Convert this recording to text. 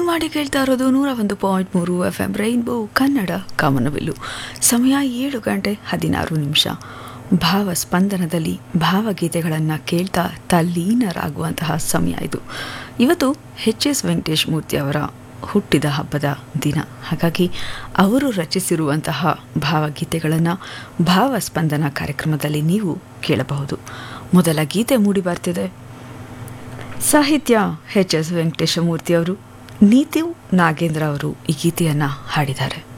ಮಾಡಿ ಕೇಳ್ತಾ ಇರೋದು ನೂರ ಒಂದು ಪಾಯಿಂಟ್ ಮೂರು ಎಫ್ ಎಂ ರೈನ್ಬೋ ಕನ್ನಡ ಕಾಮನಬಿಲ್ಲು ಸಮಯ ಏಳು ಗಂಟೆ ಹದಿನಾರು ನಿಮಿಷ ಭಾವ ಸ್ಪಂದನದಲ್ಲಿ ಭಾವಗೀತೆಗಳನ್ನು ಕೇಳ್ತಾ ತಲ್ಲೀನರಾಗುವಂತಹ ಸಮಯ ಇದು ಇವತ್ತು ಎಚ್ ಎಸ್ ವೆಂಕಟೇಶ್ ಮೂರ್ತಿ ಅವರ ಹುಟ್ಟಿದ ಹಬ್ಬದ ದಿನ ಹಾಗಾಗಿ ಅವರು ರಚಿಸಿರುವಂತಹ ಭಾವಗೀತೆಗಳನ್ನು ಭಾವಸ್ಪಂದನ ಕಾರ್ಯಕ್ರಮದಲ್ಲಿ ನೀವು ಕೇಳಬಹುದು ಮೊದಲ ಗೀತೆ ಮೂಡಿ ಬರ್ತಿದೆ ಸಾಹಿತ್ಯ ಎಚ್ ಎಸ್ ವೆಂಕಟೇಶಮೂರ್ತಿ ಅವರು ನೀತಿವ್ ನಾಗೇಂದ್ರ ಅವರು ಈ ಗೀತೆಯನ್ನು ಹಾಡಿದ್ದಾರೆ